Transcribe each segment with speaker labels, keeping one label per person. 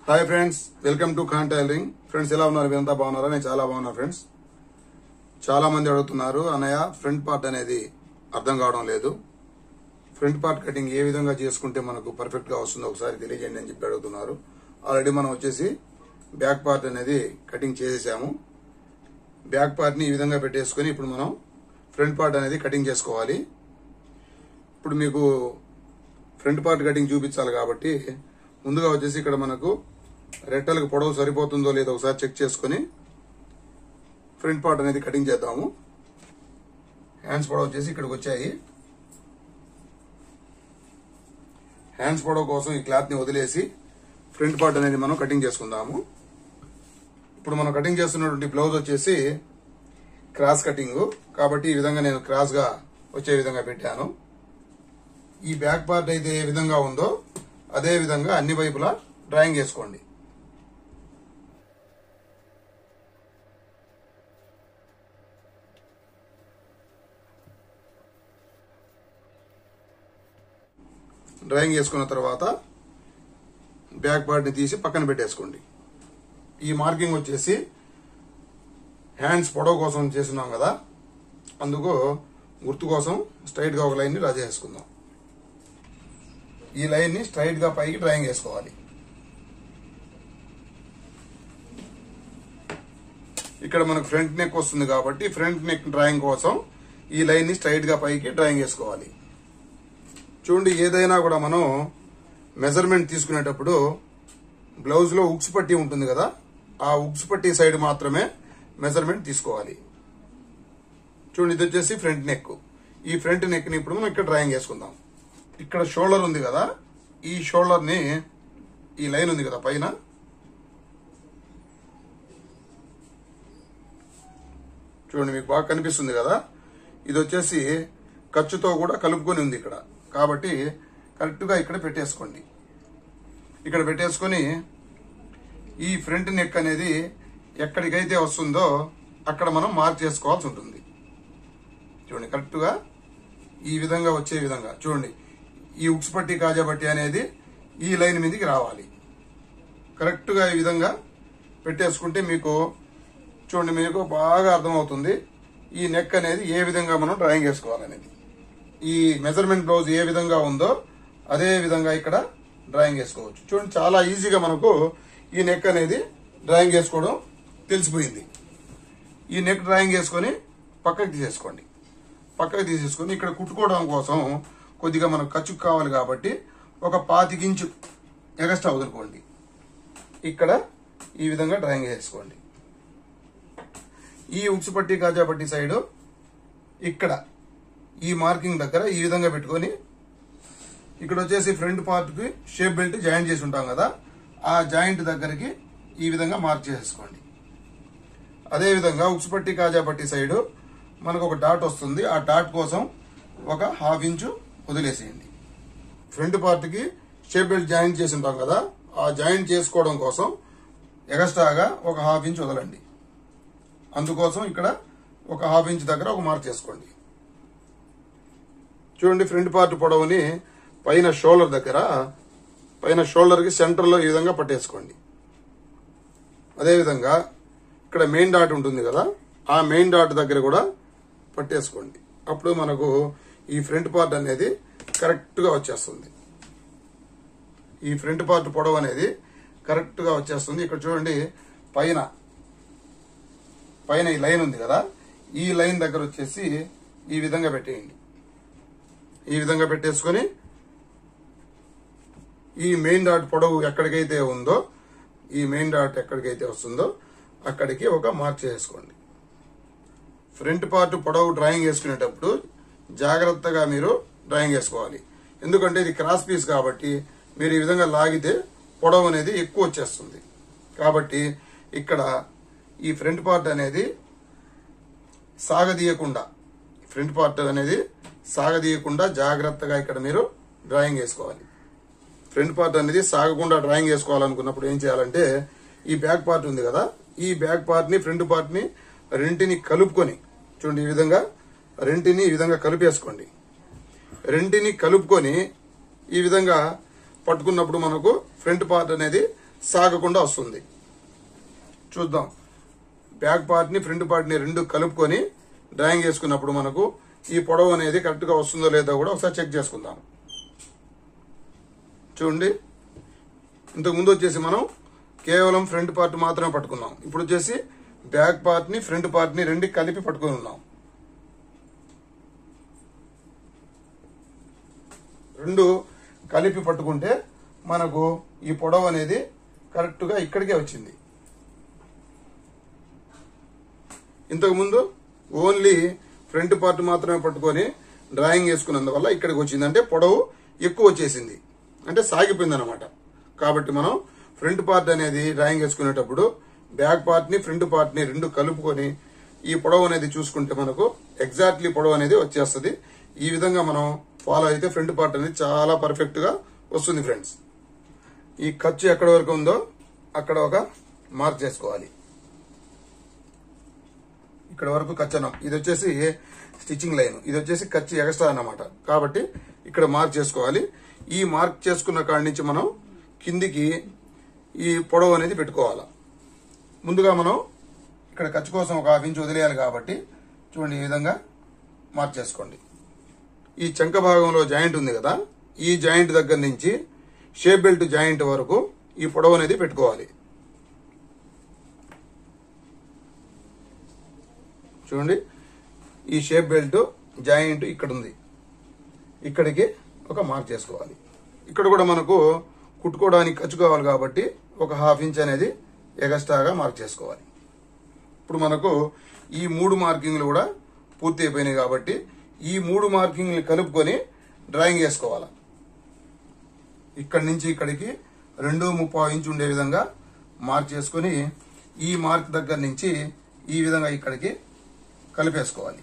Speaker 1: hi friends welcome to Khan tailoring friends ఎలా ఉన్నారు మీరంతా బాగున్నారా నేను చాలా బాగున్నా ఫ్రెండ్స్ చాలా మంది అడుగుతున్నారు అన్నయ్య ఫ్రంట్ పార్ట్ అనేది అర్థం కావడం లేదు ఫ్రంట్ పార్ట్ కటింగ్ ఏ విధంగా చేసుకుంటే మనకు పర్ఫెక్ట్ గా వస్తుందో ఒకసారి తెలియజేయండి అని చెప్పి అడుగుతున్నారు ఆల్రెడీ మనం వచ్చేసి బ్యాక్ పార్ట్ అనేది కటింగ్ చేసేసాము బ్యాక్ పార్ట్ ని ఈ విధంగా పెట్టేసుకొని ఇప్పుడు మనం ఫ్రంట్ పార్ట్ అనేది కటింగ్ చేసుకోవాలి ఇప్పుడు మీకు ఫ్రంట్ పార్ట్ కటింగ్ చూపించాలి కాబట్టి ముందుగా వచ్చేసి ఇక్కడ మనకు రెట్టలకు పొడవు సరిపోతుందో లేదో ఒకసారి చెక్ చేసుకొని ఫ్రంట్ పార్ట్ అనేది కటింగ్ చేద్దాము హ్యాండ్స్ పొడవు వచ్చేసి ఇక్కడికి వచ్చాయి హ్యాండ్స్ పొడవు కోసం ఈ క్లాత్ ని వదిలేసి ఫ్రంట్ పార్ట్ అనేది మనం కటింగ్ చేసుకుందాము ఇప్పుడు మనం కటింగ్ చేస్తున్నటువంటి బ్లౌజ్ వచ్చేసి క్రాస్ కటింగ్ కాబట్టి ఈ విధంగా నేను క్రాస్ గా వచ్చే విధంగా పెట్టాను ఈ బ్యాక్ పార్ట్ అయితే ఏ విధంగా ఉందో అదే విధంగా అన్ని వైపులా డ్రాయింగ్ చేసుకోండి డ్రాయింగ్ చేసుకున్న తర్వాత బ్యాక్ పార్ట్ ని తీసి పక్కన పెట్టేసుకోండి ఈ మార్కింగ్ వచ్చేసి హ్యాండ్స్ పొడవు కోసం చేస్తున్నాం కదా అందుకు గుర్తు కోసం స్ట్రైట్ గా ఒక లైన్ ని డ్రా చేసుకుందాం ఈ లైన్ ని స్ట్రైట్ గా పైకి డ్రాయింగ్ చేసుకోవాలి ఇక్కడ మనకు ఫ్రంట్ నెక్ వస్తుంది కాబట్టి ఫ్రంట్ నెక్ డ్రాయింగ్ కోసం ఈ లైన్ ని స్ట్రైట్ గా పైకి డ్రాయింగ్ చేసుకోవాలి చూడండి ఏదైనా కూడా మనం మెజర్మెంట్ తీసుకునేటప్పుడు బ్లౌజ్ లో ఉక్స్ పట్టి ఉంటుంది కదా ఆ ఉక్స్ పట్టి సైడ్ మాత్రమే మెజర్మెంట్ తీసుకోవాలి చూడండి ఇది వచ్చేసి ఫ్రంట్ నెక్ ఈ ఫ్రంట్ నెక్ ని ఇప్పుడు మనం ఇక్కడ డ్రాయింగ్ చేసుకుందాం ఇక్కడ షోల్డర్ ఉంది కదా ఈ షోల్డర్ ని ఈ లైన్ ఉంది కదా పైన చూడండి మీకు బాగా కనిపిస్తుంది కదా ఇది వచ్చేసి ఖర్చుతో కూడా కలుపుకొని ఉంది ఇక్కడ కాబట్టి కరెక్ట్ గా ఇక్కడ పెట్టేసుకోండి ఇక్కడ పెట్టేసుకొని ఈ ఫ్రంట్ నెక్ అనేది ఎక్కడికైతే వస్తుందో అక్కడ మనం మార్క్ చేసుకోవాల్సి ఉంటుంది చూడండి కరెక్ట్ గా ఈ విధంగా వచ్చే విధంగా చూడండి ఈ ఉక్స్ పట్టి కాజా పట్టి అనేది ఈ లైన్ మీదకి రావాలి కరెక్ట్ గా ఈ విధంగా పెట్టేసుకుంటే మీకు చూడండి మీకు బాగా అర్థమవుతుంది ఈ నెక్ అనేది ఏ విధంగా మనం డ్రాయింగ్ వేసుకోవాలనేది ఈ మెజర్మెంట్ బ్లౌజ్ ఏ విధంగా ఉందో అదే విధంగా ఇక్కడ డ్రాయింగ్ వేసుకోవచ్చు చూడండి చాలా ఈజీగా మనకు ఈ నెక్ అనేది డ్రాయింగ్ వేసుకోవడం తెలిసిపోయింది ఈ నెక్ డ్రాయింగ్ వేసుకొని పక్కకి తీసేసుకోండి పక్కకి తీసేసుకొని ఇక్కడ కుట్టుకోవడం కోసం కొద్దిగా మనకు ఖర్చు కావాలి కాబట్టి ఒక పాతికించు ఎగస్ట్రా వదులుకోండి ఇక్కడ ఈ విధంగా డ్రాయింగ్ వేసుకోండి ఈ ఉక్సు పట్టి కాజా పట్టి సైడ్ ఇక్కడ ఈ మార్కింగ్ దగ్గర ఈ విధంగా పెట్టుకొని ఇక్కడ వచ్చేసి ఫ్రంట్ పార్ట్ కి షేప్ బెల్ట్ జాయింట్ చేసి ఉంటాం కదా ఆ జాయింట్ దగ్గరికి ఈ విధంగా మార్క్ చేసేసుకోండి అదే విధంగా ఉక్సు పట్టి కాజా పట్టి సైడ్ మనకు ఒక డాట్ వస్తుంది ఆ డాట్ కోసం ఒక హాఫ్ ఇంచు వదిలేసేయండి ఫ్రంట్ పార్ట్ కి షేప్ బెల్ట్ జాయింట్ చేసి ఉంటాం కదా ఆ జాయింట్ చేసుకోవడం కోసం ఎగస్ట్రాగా ఒక హాఫ్ ఇంచ్ వదలండి అందుకోసం ఇక్కడ ఒక హాఫ్ ఇంచ్ దగ్గర ఒక మార్క్ చేసుకోండి చూడండి ఫ్రంట్ పార్ట్ పొడవుని పైన షోల్డర్ దగ్గర పైన షోల్డర్ కి సెంటర్ లో ఈ విధంగా పట్టేసుకోండి అదేవిధంగా ఇక్కడ మెయిన్ డాట్ ఉంటుంది కదా ఆ మెయిన్ డాట్ దగ్గర కూడా పట్టేసుకోండి అప్పుడు మనకు ఈ ఫ్రంట్ పార్ట్ అనేది కరెక్ట్ గా వచ్చేస్తుంది ఈ ఫ్రంట్ పార్ట్ పొడవు అనేది కరెక్ట్ గా వచ్చేస్తుంది ఇక్కడ చూడండి పైన పైన ఈ లైన్ ఉంది కదా ఈ లైన్ దగ్గర వచ్చేసి ఈ విధంగా పెట్టేయండి ఈ విధంగా పెట్టేసుకొని ఈ మెయిన్ డాట్ పొడవు ఎక్కడికైతే ఉందో ఈ మెయిన్ డాట్ ఎక్కడికైతే వస్తుందో అక్కడికి ఒక మార్క్ చేసుకోండి ఫ్రంట్ పార్ట్ పొడవు డ్రాయింగ్ వేసుకునేటప్పుడు జాగ్రత్తగా మీరు డ్రాయింగ్ వేసుకోవాలి ఎందుకంటే ఇది క్రాస్ పీస్ కాబట్టి మీరు ఈ విధంగా లాగితే పొడవు అనేది ఎక్కువ వచ్చేస్తుంది కాబట్టి ఇక్కడ ఈ ఫ్రంట్ పార్ట్ అనేది సాగదీయకుండా ఫ్రంట్ పార్ట్ అనేది సాగదీయకుండా జాగ్రత్తగా ఇక్కడ మీరు డ్రాయింగ్ వేసుకోవాలి ఫ్రంట్ పార్ట్ అనేది సాగకుండా డ్రాయింగ్ వేసుకోవాలనుకున్నప్పుడు ఏం చేయాలంటే ఈ బ్యాక్ పార్ట్ ఉంది కదా ఈ బ్యాక్ పార్ట్ ని ఫ్రంట్ పార్ట్ ని రెంటిని కలుపుకొని చూడండి ఈ విధంగా రెంటిని ఈ విధంగా కలిపేసుకోండి రెంటిని కలుపుకొని ఈ విధంగా పట్టుకున్నప్పుడు మనకు ఫ్రంట్ పార్ట్ అనేది సాగకుండా వస్తుంది చూద్దాం బ్యాక్ పార్ట్ని ఫ్రంట్ పార్ట్ని రెండు కలుపుకొని డ్రాయింగ్ చేసుకున్నప్పుడు మనకు ఈ పొడవు అనేది కరెక్ట్గా వస్తుందో లేదో కూడా ఒకసారి చెక్ చేసుకుందాం చూడండి ఇంతకు ముందు వచ్చేసి మనం కేవలం ఫ్రంట్ పార్ట్ మాత్రమే పట్టుకున్నాం ఇప్పుడు వచ్చేసి బ్యాక్ పార్ట్ ని ఫ్రంట్ పార్ట్ ని రెండు కలిపి పట్టుకుని ఉన్నాం రెండు కలిపి పట్టుకుంటే మనకు ఈ పొడవు అనేది కరెక్ట్ గా ఇక్కడికే వచ్చింది ఇంతకు ముందు ఓన్లీ ఫ్రంట్ పార్ట్ మాత్రమే పట్టుకొని డ్రాయింగ్ వేసుకున్నందువల్ల ఇక్కడికి వచ్చింది అంటే పొడవు ఎక్కువ వచ్చేసింది అంటే సాగిపోయింది అనమాట కాబట్టి మనం ఫ్రంట్ పార్ట్ అనేది డ్రాయింగ్ వేసుకునేటప్పుడు బ్యాక్ పార్ట్ ని ఫ్రంట్ పార్ట్ ని రెండు కలుపుకొని ఈ పొడవు అనేది చూసుకుంటే మనకు ఎగ్జాక్ట్లీ పొడవు అనేది వచ్చేస్తుంది ఈ విధంగా మనం ఫాలో అయితే ఫ్రంట్ పార్ట్ అనేది చాలా పర్ఫెక్ట్ గా వస్తుంది ఫ్రెండ్స్ ఈ ఖర్చు ఎక్కడ వరకు ఉందో అక్కడ ఒక మార్క్ చేసుకోవాలి ఇక్కడ వరకు కచ్చనం ఇది వచ్చేసి స్టిచ్చింగ్ లైన్ ఇది వచ్చేసి ఖర్చు ఎక్స్ట్రా అన్నమాట కాబట్టి ఇక్కడ మార్క్ చేసుకోవాలి ఈ మార్క్ చేసుకున్న కాడి నుంచి మనం కిందికి ఈ పొడవు అనేది పెట్టుకోవాలి ముందుగా మనం ఇక్కడ ఖర్చు కోసం ఒక హాఫ్ ఇంచ్ వదిలేయాలి కాబట్టి చూడండి ఈ విధంగా మార్క్ చేసుకోండి ఈ చంక భాగంలో జాయింట్ ఉంది కదా ఈ జాయింట్ దగ్గర నుంచి షేప్ బెల్ట్ జాయింట్ వరకు ఈ పొడవు అనేది పెట్టుకోవాలి చూడండి ఈ షేప్ బెల్ట్ జాయింట్ ఇక్కడ ఉంది ఇక్కడికి ఒక మార్క్ చేసుకోవాలి ఇక్కడ కూడా మనకు కుట్టుకోవడానికి ఖర్చు కావాలి కాబట్టి ఒక హాఫ్ ఇంచ్ అనేది ఎగస్ట్రాగా మార్క్ చేసుకోవాలి ఇప్పుడు మనకు ఈ మూడు మార్కింగ్లు కూడా పూర్తి అయిపోయినాయి కాబట్టి ఈ మూడు మార్కింగ్లు కలుపుకొని డ్రాయింగ్ వేసుకోవాలి ఇక్కడి నుంచి ఇక్కడికి రెండు ముప్పై ఇంచు ఉండే విధంగా మార్క్ చేసుకొని ఈ మార్క్ దగ్గర నుంచి ఈ విధంగా ఇక్కడికి కలిపేసుకోవాలి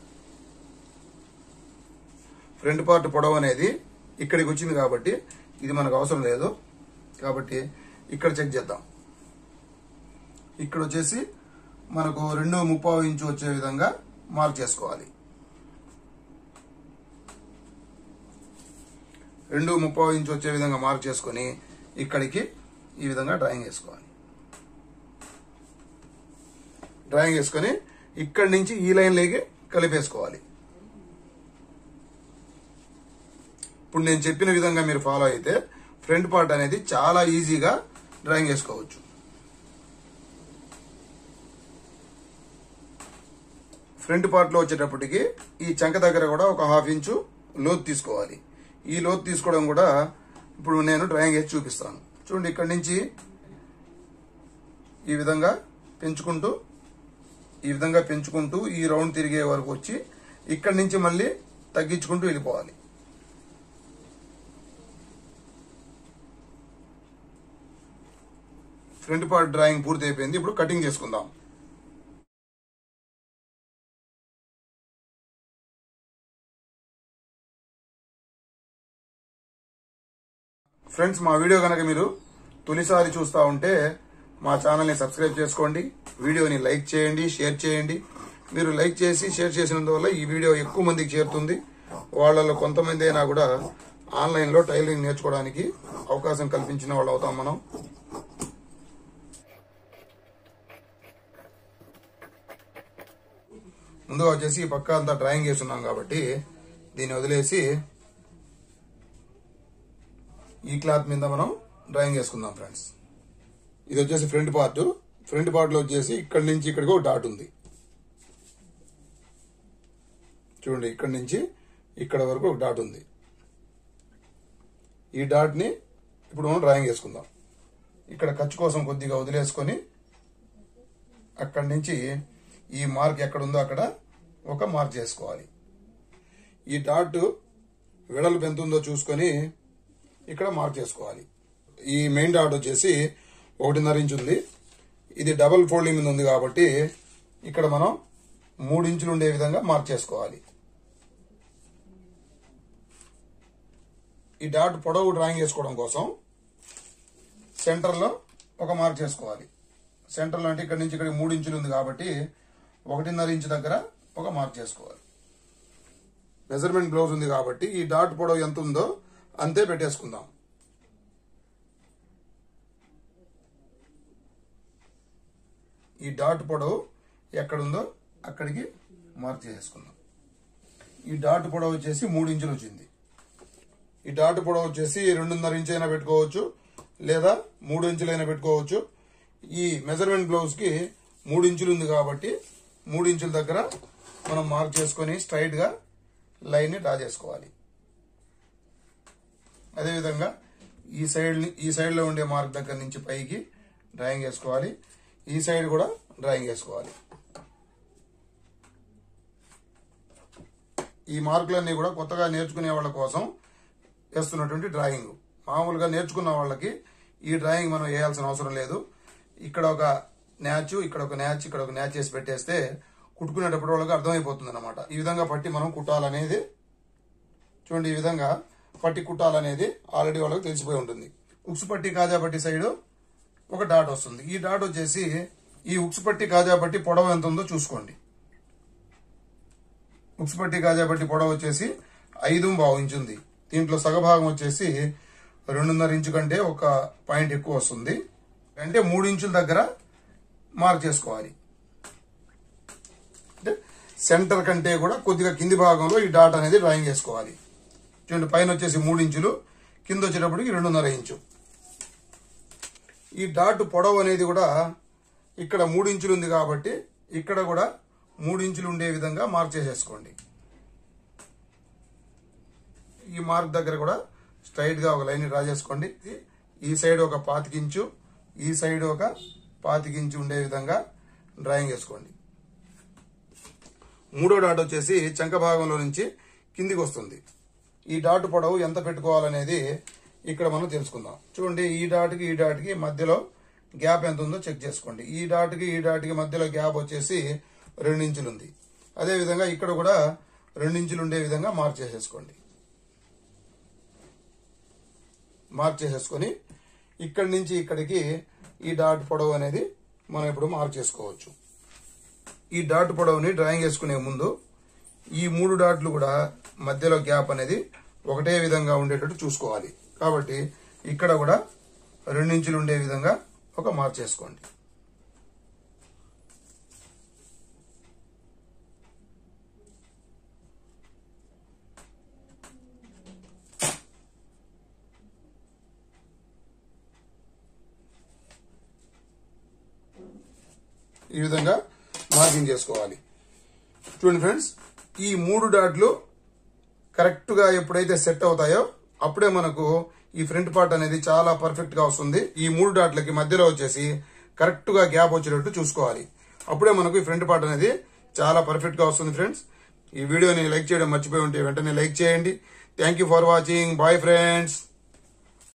Speaker 1: ఫ్రంట్ పార్ట్ పొడవు అనేది ఇక్కడికి వచ్చింది కాబట్టి ఇది మనకు అవసరం లేదు కాబట్టి ఇక్కడ చెక్ చేద్దాం ఇక్కడ వచ్చేసి మనకు రెండు ముప్పై ఇంచు వచ్చే విధంగా మార్క్ చేసుకోవాలి రెండు ముప్పై ఇంచు వచ్చే విధంగా మార్క్ చేసుకొని ఇక్కడికి ఈ విధంగా డ్రాయింగ్ వేసుకోవాలి డ్రాయింగ్ వేసుకొని ఇక్కడి నుంచి ఈ లైన్లోకి కలిపేసుకోవాలి ఇప్పుడు నేను చెప్పిన విధంగా మీరు ఫాలో అయితే ఫ్రంట్ పార్ట్ అనేది చాలా ఈజీగా డ్రాయింగ్ వేసుకోవచ్చు ఫ్రంట్ పార్ట్ లో వచ్చేటప్పటికి ఈ చంక దగ్గర కూడా ఒక హాఫ్ ఇంచు లోతు తీసుకోవాలి ఈ లోతు తీసుకోవడం కూడా ఇప్పుడు నేను డ్రాయింగ్ వేసి చూపిస్తాను చూడండి ఇక్కడి నుంచి ఈ విధంగా పెంచుకుంటూ ఈ విధంగా పెంచుకుంటూ ఈ రౌండ్ తిరిగే వరకు వచ్చి ఇక్కడి నుంచి మళ్ళీ తగ్గించుకుంటూ వెళ్ళిపోవాలి ఫ్రంట్ పార్ట్ డ్రాయింగ్ పూర్తి అయిపోయింది ఇప్పుడు కటింగ్ చేసుకుందాం ఫ్రెండ్స్ మా వీడియో కనుక మీరు తొలిసారి చూస్తూ ఉంటే మా ఛానల్ని సబ్స్క్రైబ్ చేసుకోండి వీడియోని లైక్ చేయండి షేర్ చేయండి మీరు లైక్ చేసి షేర్ చేసినందువల్ల ఈ వీడియో ఎక్కువ మందికి చేరుతుంది వాళ్ళలో కొంతమంది అయినా కూడా ఆన్లైన్లో టైలరింగ్ నేర్చుకోవడానికి అవకాశం కల్పించిన వాళ్ళు అవుతాం మనం ముందుగా వచ్చేసి ఈ పక్క అంతా డ్రాయింగ్ చేస్తున్నాం కాబట్టి దీన్ని వదిలేసి ఈ క్లాత్ మీద మనం డ్రాయింగ్ వేసుకుందాం ఫ్రెండ్స్ ఇది వచ్చేసి ఫ్రంట్ పార్ట్ ఫ్రంట్ పార్ట్ లో వచ్చేసి ఇక్కడి నుంచి ఇక్కడికి ఒక డాట్ ఉంది చూడండి ఇక్కడి నుంచి ఇక్కడ వరకు ఒక డాట్ ఉంది ఈ డాట్ ని ఇప్పుడు మనం డ్రాయింగ్ వేసుకుందాం ఇక్కడ ఖర్చు కోసం కొద్దిగా వదిలేసుకొని అక్కడి నుంచి ఈ మార్క్ ఎక్కడ ఉందో అక్కడ ఒక మార్క్ చేసుకోవాలి ఈ డాట్ వెడల్పు ఎంత ఉందో చూసుకొని ఇక్కడ మార్క్ చేసుకోవాలి ఈ మెయిన్ డాట్ వచ్చేసి ఒకటిన్నర ఇంచు ఉంది ఇది డబల్ ఫోల్డింగ్ మీద ఉంది కాబట్టి ఇక్కడ మనం మూడు ఇంచులు ఉండే విధంగా మార్క్ చేసుకోవాలి ఈ డాట్ పొడవు డ్రాయింగ్ చేసుకోవడం కోసం సెంటర్లో ఒక మార్క్ చేసుకోవాలి సెంటర్లో అంటే ఇక్కడ నుంచి ఇక్కడ మూడు ఇంచులు ఉంది కాబట్టి ఒకటిన్నర ఇంచు దగ్గర ఒక మార్క్ చేసుకోవాలి మెజర్మెంట్ బ్లౌజ్ ఉంది కాబట్టి ఈ డాట్ పొడవు ఎంత ఉందో అంతే పెట్టేసుకుందాం ఈ డాట్ పొడవు ఎక్కడుందో అక్కడికి మార్క్ చేసుకుందాం ఈ డాట్ పొడవు వచ్చేసి మూడు ఇంచులు వచ్చింది ఈ డాట్ పొడవు వచ్చేసి రెండున్నర ఇంచు అయినా పెట్టుకోవచ్చు లేదా మూడు ఇంచులైనా పెట్టుకోవచ్చు ఈ మెజర్మెంట్ బ్లౌజ్ కి మూడు ఇంచులు ఉంది కాబట్టి మూడు ఇంచుల దగ్గర మనం మార్క్ చేసుకొని స్ట్రైట్ గా లైన్ ని డ్రా చేసుకోవాలి అదేవిధంగా ఈ సైడ్ ని- ఈ సైడ్ లో ఉండే మార్క్ దగ్గర నుంచి పైకి డ్రాయింగ్ వేసుకోవాలి ఈ సైడ్ కూడా డ్రాయింగ్ వేసుకోవాలి ఈ మార్కులన్నీ కూడా కొత్తగా నేర్చుకునే వాళ్ళ కోసం వేస్తున్నటువంటి డ్రాయింగ్ మామూలుగా నేర్చుకున్న వాళ్ళకి ఈ డ్రాయింగ్ మనం వేయాల్సిన అవసరం లేదు ఇక్కడ ఒక న్యాచ్ ఇక్కడ ఒక న్యాచ్ ఇక్కడ ఒక న్యాచ్ చేసి పెట్టేస్తే కుట్టుకునేటప్పుడు వాళ్ళకి అర్థమైపోతుంది అనమాట ఈ విధంగా పట్టి మనం కుట్టాలనేది చూడండి ఈ విధంగా పట్టి కుట్టాలనేది ఆల్రెడీ వాళ్ళకి తెలిసిపోయి ఉంటుంది ఉక్స్ పట్టి కాజా పట్టి సైడ్ ఒక డాట్ వస్తుంది ఈ డాట్ వచ్చేసి ఈ ఉక్స్ పట్టి కాజా పట్టి పొడవు ఎంత ఉందో చూసుకోండి ఉక్స్ పట్టి కాజా పట్టి పొడవు వచ్చేసి ఐదు బావు ఇంచు ఉంది దీంట్లో సగభాగం వచ్చేసి రెండున్నర ఇంచు కంటే ఒక పాయింట్ ఎక్కువ వస్తుంది అంటే మూడు ఇంచుల దగ్గర మార్క్ చేసుకోవాలి అంటే సెంటర్ కంటే కూడా కొద్దిగా కింది భాగంలో ఈ డాట్ అనేది డ్రాయింగ్ చేసుకోవాలి చూడండి పైన వచ్చేసి మూడు ఇంచులు కింద వచ్చేటప్పటికి రెండున్నర ఇంచు ఈ డాట్ పొడవు అనేది కూడా ఇక్కడ మూడు ఇంచులు ఉంది కాబట్టి ఇక్కడ కూడా మూడు ఇంచులు ఉండే విధంగా మార్క్ చేసేసుకోండి ఈ మార్క్ దగ్గర కూడా స్ట్రైట్ గా ఒక లైన్ డ్రా చేసుకోండి ఈ సైడ్ ఒక పాతికించు ఈ సైడ్ ఒక పాతికించు ఉండే విధంగా డ్రాయింగ్ వేసుకోండి మూడో డాట్ వచ్చేసి చంక భాగంలో నుంచి కిందికి వస్తుంది ఈ డాట్ పొడవు ఎంత పెట్టుకోవాలనేది ఇక్కడ మనం తెలుసుకుందాం చూడండి ఈ డాట్కి ఈ డాట్కి మధ్యలో గ్యాప్ ఎంత ఉందో చెక్ చేసుకోండి ఈ డాట్కి ఈ డాట్కి మధ్యలో గ్యాప్ వచ్చేసి రెండు ఇంచులు ఉంది అదే విధంగా ఇక్కడ కూడా రెండు ఇంచులు ఉండే విధంగా మార్క్ చేసేసుకోండి మార్క్ చేసేసుకొని ఇక్కడి నుంచి ఇక్కడికి ఈ డాట్ పొడవు అనేది మనం ఇప్పుడు మార్క్ చేసుకోవచ్చు ఈ డాట్ పొడవుని డ్రాయింగ్ వేసుకునే ముందు ఈ మూడు డాట్లు కూడా మధ్యలో గ్యాప్ అనేది ఒకటే విధంగా ఉండేటట్టు చూసుకోవాలి కాబట్టి ఇక్కడ కూడా రెండించులు ఉండే విధంగా ఒక మార్క్ చేసుకోండి ఈ విధంగా మార్కింగ్ చేసుకోవాలి చూడండి ఫ్రెండ్స్ ఈ మూడు డాట్లు కరెక్ట్ గా ఎప్పుడైతే సెట్ అవుతాయో అప్పుడే మనకు ఈ ఫ్రంట్ పార్ట్ అనేది చాలా పర్ఫెక్ట్ గా వస్తుంది ఈ మూడు డాట్లకి మధ్యలో వచ్చేసి కరెక్ట్ గా గ్యాప్ వచ్చేటట్టు చూసుకోవాలి అప్పుడే మనకు ఈ ఫ్రంట్ పార్ట్ అనేది చాలా పర్ఫెక్ట్ గా వస్తుంది ఫ్రెండ్స్ ఈ వీడియోని లైక్ చేయడం మర్చిపోయి ఉంటే వెంటనే లైక్ చేయండి thank you for watching bye friends